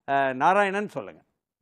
அஹ், நாராயணன் சொல்லுங்க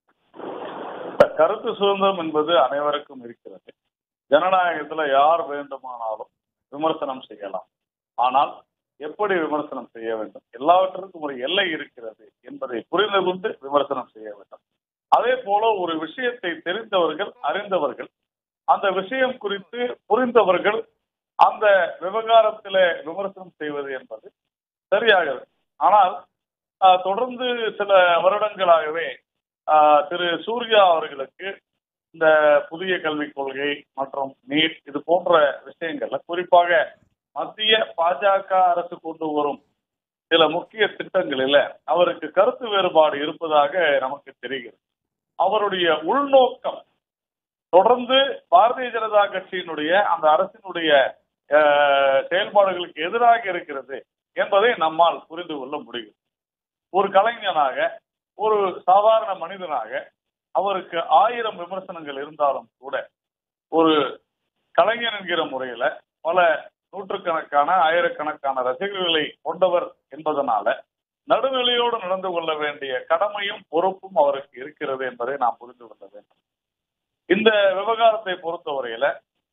கருத்து சுதந்திரம் என்பது அனைவருக்கும் இருக்கிறது ஜனநாயகத்துல யார் வேண்டுமானாலும் விமர்சனம் செய்யலாம் ஆனால் எப்படி விமர்சனம் செய்ய வேண்டும் எல்லாவற்றிற்கும் ஒரு எல்லை இருக்கிறது என்பதை புரிந்து கொண்டு விமர்சனம் செய்ய வேண்டும் அதே போல ஒரு விஷயத்தை தெரிந்தவர்கள் அறிந்தவர்கள் அந்த விஷயம் குறித்து புரிந்தவர்கள் அந்த விவகாரத்தில விமர்சனம் செய்வது என்பது சரியாகிறது ஆனால் ஆஹ், தொடர்ந்து சில வருடங்களாகவே ஆஹ், திரு சூர்யா அவர்களுக்கு இந்த புதிய கல்விக் கொள்கை மற்றும் நீட் இது போன்ற விஷயங்கள்ல குறிப்பாக மத்திய பாஜக அரசு கொண்டு வரும் சில முக்கிய திட்டங்களில அவருக்கு கருத்து வேறுபாடு இருப்பதாக நமக்கு தெரிகிறது அவருடைய உள்நோக்கம் தொடர்ந்து பாரதிய ஜனதா கட்சியினுடைய அந்த அரசினுடைய ஆஹ், செயல்பாடுகளுக்கு எதிராக இருக்கிறது என்பதை நம்மால் புரிந்து கொள்ள முடியும் ஒரு கலைஞனாக ஒரு சாதாரண மனிதனாக அவருக்கு ஆயிரம் விமர்சனங்கள் இருந்தாலும் கூட ஒரு கலைஞர் என்கிற முறையில பல நூற்றுக்கணக்கான ஆயிரக்கணக்கான ரசிகர்களை கொண்டவர் என்பதனால நடுநிலையோடு நடந்து கொள்ள வேண்டிய கடமையும் பொறுப்பும் அவருக்கு இருக்கிறது என்பதை நாம் புரிந்து கொள்ள வேண்டும் இந்த விவகாரத்தை பொறுத்தவரையில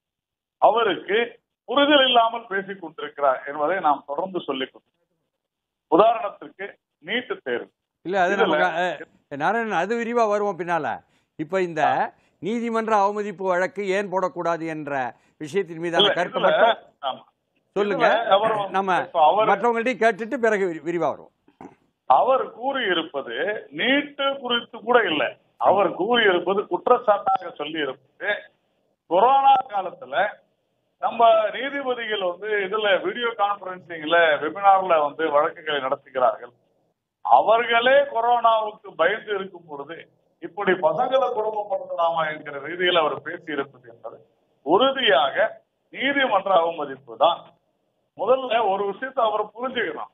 அவருக்கு புரிதல் இல்லாமல் பேசிக் கொண்டிருக்கிறார் என்பதை நாம் தொடர்ந்து சொல்லிக் கொண்டிருக்கிறோம் உதாரணத்திற்கு நீட்டு தேர்வு இல்ல அது இதுல- நமக்கு அஹ், நாராயணன் அது விரிவா வருவோம் பின்னால இப்ப இந்த நீதிமன்ற அவமதிப்பு வழக்கு ஏன் போடக்கூடாது என்ற விஷயத்தின் மீதான இல்ல, கருத்து இதுல- மட்டும் ஆமா. சொல்லுங்க இதுல அவர் வந்து- நம்ம இப்ப அவர் மற்றவங்கள்ட்டையும் கேட்டுட்டு பிறகு விரி- விரிவா வருவோம் அவர் கூறியிருப்பது நீட்டு குறித்து கூட இல்ல அவர் கூறியிருப்பது குற்றச்சாட்டாக சொல்லி இருப்பது கொரோனா காலத்துல நம்ம நீதிபதிகள் வந்து இதுல வீடியோ கான்பரன்சிங்ல வெபினார்ல வந்து வழக்குகளை நடத்துகிறார்கள் அவர்களே கொரோனாவுக்கு பயந்து இருக்கும் பொழுது இப்படி பசங்களை குடும்பப்படுத்தலாமா என்கிற ரீதியில் அவர் பேசி இருப்பது என்பது உறுதியாக நீதிமன்ற அவமதிப்பு தான் முதல்ல ஒரு விஷயத்தை அவர் புரிஞ்சுக்கணும்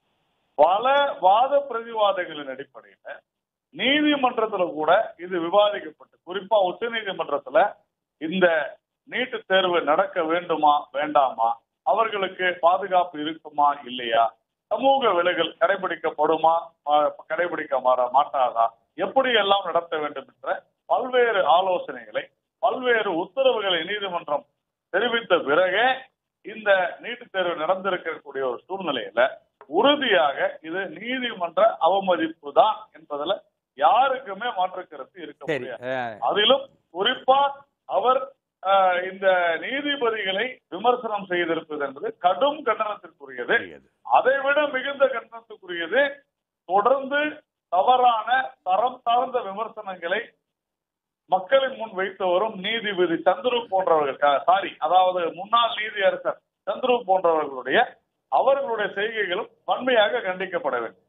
பல வாத பிரதிவாதங்களின் அடிப்படையில நீதிமன்றத்துல கூட இது விவாதிக்கப்பட்டு குறிப்பா உச்ச நீதிமன்றத்துல இந்த நீட்டு தேர்வு நடக்க வேண்டுமா வேண்டாமா அவர்களுக்கு பாதுகாப்பு இருக்குமா இல்லையா சமூக விலகல் கடைபிடிக்கப்படுமா மா- கடைபிடிக்க மாற மாட்டாதா எப்படி எல்லாம் நடத்த வேண்டும் என்ற பல்வேறு ஆலோசனைகளை பல்வேறு உத்தரவுகளை நீதிமன்றம் தெரிவித்த பிறகே இந்த நீட்டுத் தேர்வு நடந்திருக்கக்கூடிய ஒரு சூழ்நிலையில உறுதியாக இது நீதிமன்ற அவமதிப்பு தான் என்பதுல யாருக்குமே மாற்று கருத்து இருக்க சரி முடியாது அஹ், அதிலும் குறிப்பா அவர் ஆஹ், இந்த நீதிபதிகளை விமர்சனம் செய்திருப்பது என்பது கடும் கண்டனத்திற்குரியது புரியுது. அதைவிட மிகுந்த கண்டனத்துக்குரியது தொடர்ந்து தவறான தரம் சார்ந்த விமர்சனங்களை மக்களின் முன் வைத்து வரும் நீதிபதி சந்துரு போன்றவர்கள் சாரி அதாவது முன்னாள் நீதியரசர் சந்துரு போன்றவர்களுடைய அவர்களுடைய செய்கைகளும் வன்மையாக கண்டிக்கப்பட வேண்டும்